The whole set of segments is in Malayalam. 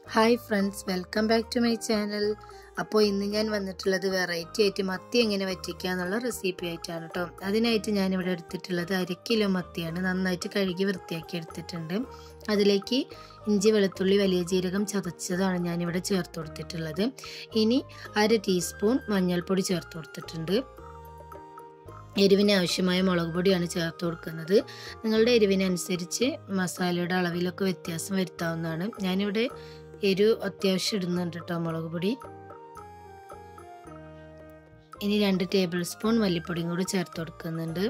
hi friends welcome back to my channel അപ്പോൾ ഇന്ന് ഞാൻ വന്നിട്ടുള്ളത് വെറൈറ്റി ആയിട്ട് മത്തി എങ്ങനെ വറ്റിക്കുക എന്നുള്ള റെസിപ്പി ആയിട്ടാണ് കേട്ടോ അതിനായിട്ട് ഞാനിവിടെ എടുത്തിട്ടുള്ളത് അര കിലോ മത്തിയാണ് നന്നായിട്ട് കഴുകി വൃത്തിയാക്കി എടുത്തിട്ടുണ്ട് അതിലേക്ക് ഇഞ്ചി വെളുത്തുള്ളി വലിയ ജീരകം ചതച്ചതാണ് ഞാനിവിടെ ചേർത്ത് കൊടുത്തിട്ടുള്ളത് ഇനി അര ടീസ്പൂൺ മഞ്ഞൾപ്പൊടി ചേർത്ത് കൊടുത്തിട്ടുണ്ട് എരിവിന് ആവശ്യമായ മുളക് പൊടിയാണ് ചേർത്ത് കൊടുക്കുന്നത് നിങ്ങളുടെ എരിവിനനുസരിച്ച് മസാലയുടെ അളവിലൊക്കെ വ്യത്യാസം വരുത്താവുന്നതാണ് ഞാനിവിടെ എരിവ് അത്യാവശ്യം ഇടുന്നുണ്ട് കേട്ടോ മുളക് പൊടി ഇനി രണ്ട് ടേബിൾ സ്പൂൺ മല്ലിപ്പൊടിയും കൂടി ചേർത്ത് കൊടുക്കുന്നുണ്ട്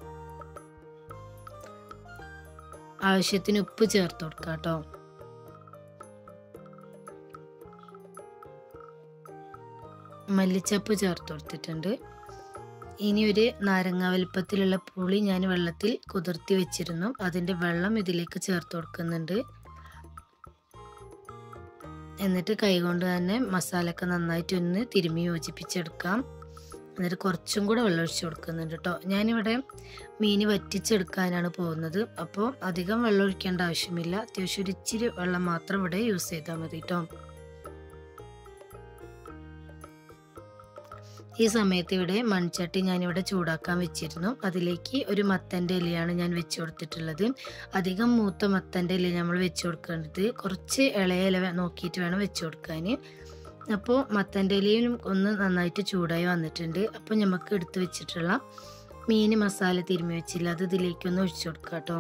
ആവശ്യത്തിന് ഉപ്പ് ചേർത്ത് കൊടുക്കാം കേട്ടോ മല്ലിച്ചപ്പ് ചേർത്ത് കൊടുത്തിട്ടുണ്ട് ഇനി ഒരു നാരങ്ങ വലുപ്പത്തിലുള്ള പുളി ഞാൻ വെള്ളത്തിൽ കുതിർത്തി വെച്ചിരുന്നു അതിൻ്റെ വെള്ളം ഇതിലേക്ക് ചേർത്ത് കൊടുക്കുന്നുണ്ട് എന്നിട്ട് കൈകൊണ്ട് തന്നെ മസാലയൊക്കെ നന്നായിട്ട് ഒന്ന് തിരുമ്മി യോജിപ്പിച്ചെടുക്കാം എന്നിട്ട് കുറച്ചും കൂടെ വെള്ളം ഒഴിച്ച് കൊടുക്കുന്നുണ്ട് കേട്ടോ ഞാനിവിടെ മീൻ വറ്റിച്ചെടുക്കാനാണ് പോകുന്നത് അപ്പോൾ അധികം വെള്ളം ഒഴിക്കേണ്ട ആവശ്യമില്ല അത്യാവശ്യം ഒരു ഇച്ചിരി വെള്ളം മാത്രം ഇവിടെ യൂസ് ചെയ്താൽ മതി കേട്ടോ ഈ സമയത്ത് ഇവിടെ മൺചട്ടി ഞാനിവിടെ ചൂടാക്കാൻ വെച്ചിരുന്നു അതിലേക്ക് ഒരു മത്തൻ്റെ ഇലയാണ് ഞാൻ വെച്ച് കൊടുത്തിട്ടുള്ളത് അധികം മൂത്ത മത്തൻ്റെ ഇല നമ്മൾ വെച്ച് കൊടുക്കേണ്ടത് കുറച്ച് ഇളയ ഇല നോക്കിയിട്ട് വേണം വെച്ച് കൊടുക്കാൻ അപ്പോൾ മത്തൻ്റെ ഇലയും ഒന്ന് നന്നായിട്ട് ചൂടായി വന്നിട്ടുണ്ട് അപ്പോൾ നമുക്ക് എടുത്ത് വെച്ചിട്ടുള്ള മീൻ മസാല തിരുമ്മി വെച്ചില്ല അത് ഇതിലേക്കൊന്ന് ഒഴിച്ചു കൊടുക്കാം കേട്ടോ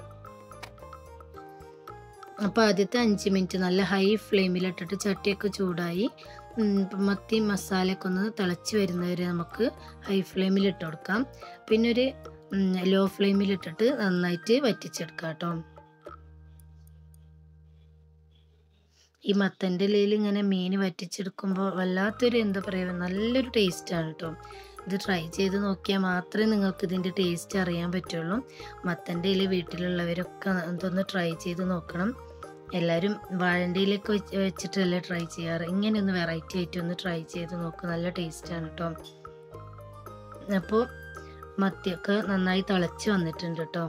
അപ്പോൾ ആദ്യത്തെ അഞ്ച് മിനിറ്റ് നല്ല ഹൈ ഫ്ലെയിമിലിട്ടിട്ട് ചട്ടിയൊക്കെ ചൂടായി മത്തി മസാലയൊക്കെ ഒന്ന് തിളച്ച് വരുന്നവരെ നമുക്ക് ഹൈ ഫ്ലെയിമിൽ ഇട്ട് കൊടുക്കാം പിന്നെ ഒരു ലോ ഫ്ലെയിമിൽ ഇട്ടിട്ട് നന്നായിട്ട് വറ്റിച്ചെടുക്കാം കേട്ടോ ഈ മത്തൻ്റെ ഇലയിൽ ഇങ്ങനെ മീൻ വറ്റിച്ചെടുക്കുമ്പോൾ വല്ലാത്തൊരു എന്താ പറയുക നല്ലൊരു ടേസ്റ്റാണ് കേട്ടോ ഇത് ട്രൈ ചെയ്ത് നോക്കിയാൽ മാത്രമേ നിങ്ങൾക്ക് ഇതിൻ്റെ ടേസ്റ്റ് അറിയാൻ പറ്റുള്ളൂ മത്തൻ്റെ ഇല വീട്ടിലുള്ളവരൊക്കെ ഇതൊന്ന് ട്രൈ ചെയ്ത് നോക്കണം എല്ലാവരും വാഴൻ്റെ ഇലയൊക്കെ വെച്ച് വെച്ചിട്ടല്ലേ ട്രൈ ചെയ്യാറ് ഇങ്ങനെ ഒന്ന് വെറൈറ്റി ആയിട്ട് ഒന്ന് ട്രൈ ചെയ്ത് നോക്കുക നല്ല ടേസ്റ്റാണ് കേട്ടോ അപ്പോൾ മത്തിയൊക്കെ നന്നായി തിളച്ച് വന്നിട്ടുണ്ട് കേട്ടോ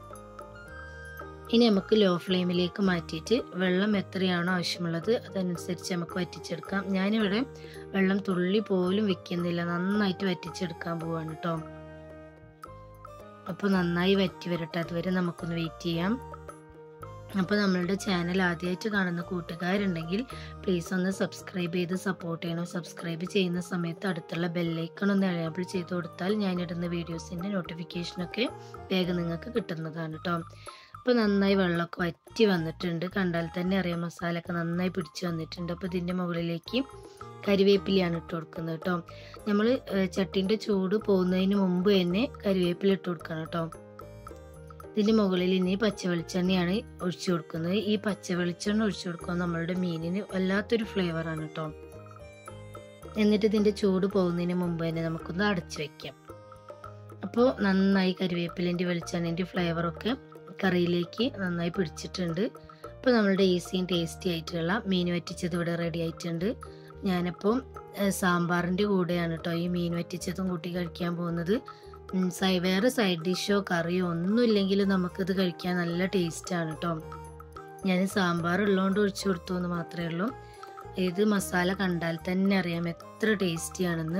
ഇനി നമുക്ക് ലോ ഫ്ലെയിമിലേക്ക് മാറ്റിയിട്ട് വെള്ളം എത്രയാണോ ആവശ്യമുള്ളത് അതനുസരിച്ച് നമുക്ക് വറ്റിച്ചെടുക്കാം ഞാനിവിടെ വെള്ളം തുള്ളി പോലും വെക്കുന്നില്ല നന്നായിട്ട് വറ്റിച്ചെടുക്കാൻ പോവാണ് കേട്ടോ അപ്പോൾ നന്നായി വറ്റി വരട്ടെ അതുവരെ നമുക്കൊന്ന് വെയിറ്റ് ചെയ്യാം അപ്പോൾ നമ്മളുടെ ചാനൽ ആദ്യമായിട്ട് കാണുന്ന കൂട്ടുകാരുണ്ടെങ്കിൽ പ്ലീസ് ഒന്ന് സബ്സ്ക്രൈബ് ചെയ്ത് സപ്പോർട്ട് ചെയ്യണം സബ്സ്ക്രൈബ് ചെയ്യുന്ന സമയത്ത് അടുത്തുള്ള ബെല്ലൈക്കൺ ഒന്ന് എനേബിൾ ചെയ്ത് കൊടുത്താൽ ഞാനിടുന്ന വീഡിയോസിൻ്റെ നോട്ടിഫിക്കേഷനൊക്കെ വേഗം നിങ്ങൾക്ക് കിട്ടുന്നതാണ് കേട്ടോ അപ്പോൾ നന്നായി വെള്ളമൊക്കെ വറ്റി വന്നിട്ടുണ്ട് കണ്ടാൽ തന്നെ അറിയാം മസാലയൊക്കെ നന്നായി പിടിച്ച് വന്നിട്ടുണ്ട് അപ്പോൾ ഇതിൻ്റെ മുകളിലേക്ക് കരിവേപ്പിലയാണ് ഇട്ട് കൊടുക്കുന്നത് കേട്ടോ നമ്മൾ ചട്ടീൻ്റെ ചൂട് പോകുന്നതിന് മുമ്പ് തന്നെ കരിവേപ്പില ഇട്ട് കൊടുക്കണം കേട്ടോ ഇതിൻ്റെ മുകളിൽ ഇനി പച്ച വെളിച്ചെണ്ണയാണ് ഒഴിച്ചു കൊടുക്കുന്നത് ഈ പച്ച വെളിച്ചെണ്ണ ഒഴിച്ചു കൊടുക്കുമ്പോൾ നമ്മളുടെ മീനിന് വല്ലാത്തൊരു ഫ്ലേവറാണ് കേട്ടോ എന്നിട്ട് ഇതിൻ്റെ ചൂട് പോകുന്നതിന് മുമ്പ് തന്നെ നമുക്കൊന്ന് അടച്ചു വെക്കാം അപ്പോൾ നന്നായി കരിവേപ്പിലിൻ്റെ വെളിച്ചെണ്ണൻ്റെ ഫ്ലേവറൊക്കെ കറിയിലേക്ക് നന്നായി പിടിച്ചിട്ടുണ്ട് അപ്പോൾ നമ്മളുടെ ഈസിയും ടേസ്റ്റി ആയിട്ടുള്ള മീൻ വറ്റിച്ചത് ഇവിടെ റെഡി ആയിട്ടുണ്ട് ഞാനിപ്പോൾ സാമ്പാറിൻ്റെ കൂടെയാണ് കേട്ടോ ഈ മീൻ വറ്റിച്ചതും കൂട്ടി കഴിക്കാൻ പോകുന്നത് സൈ വേറെ സൈഡ് ഡിഷോ കറിയോ ഒന്നും ഇല്ലെങ്കിലും നമുക്കിത് കഴിക്കാൻ നല്ല ടേസ്റ്റാണ് കേട്ടോ ഞാൻ സാമ്പാർ ഉള്ളതുകൊണ്ട് ഒഴിച്ചു കൊടുത്തു എന്ന് മാത്രമേ ഉള്ളൂ ഇത് മസാല കണ്ടാൽ തന്നെ അറിയാം എത്ര ടേസ്റ്റിയാണെന്ന്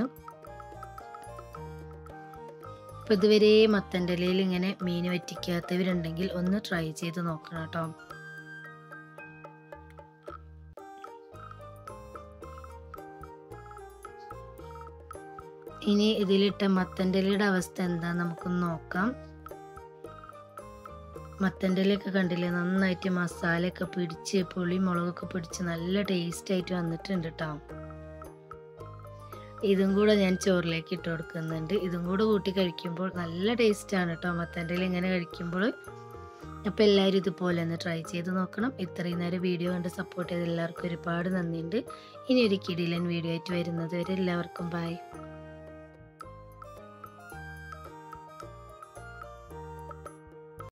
അപ്പോൾ ഇതുവരെ മത്തൻ്റെ ഇലയിൽ ഇങ്ങനെ മീൻ വറ്റിക്കാത്തവരുണ്ടെങ്കിൽ ഒന്ന് ട്രൈ ചെയ്ത് നോക്കണം കേട്ടോ ഇനി ഇതിലിട്ട മത്തൻ്റെ ഇലയുടെ അവസ്ഥ എന്താ നമുക്കൊന്ന് നോക്കാം മത്തൻ്റെ ഇലയൊക്കെ കണ്ടില്ലേ നന്നായിട്ട് മസാലയൊക്കെ പിടിച്ച് പുളി മുളകൊക്കെ പിടിച്ച് നല്ല ടേസ്റ്റ് ആയിട്ട് വന്നിട്ടുണ്ട് കേട്ടോ ഇതും കൂടെ ഞാൻ ചോറിലേക്ക് ഇട്ട് കൊടുക്കുന്നുണ്ട് ഇതും കൂടെ കൂട്ടി കഴിക്കുമ്പോൾ നല്ല ടേസ്റ്റാണ് കേട്ടോ മത്തൻ്റെ ഇല ഇങ്ങനെ കഴിക്കുമ്പോൾ അപ്പോൾ എല്ലാവരും ഇതുപോലെ ഒന്ന് ട്രൈ ചെയ്ത് നോക്കണം ഇത്രയും നേരം വീഡിയോ കണ്ട് സപ്പോർട്ട് ചെയ്ത് എല്ലാവർക്കും ഒരുപാട് നന്ദിയുണ്ട് ഇനി ഒരു കിടിലൻ വീഡിയോ ആയിട്ട് വരുന്നത് വരെ എല്ലാവർക്കും ബൈ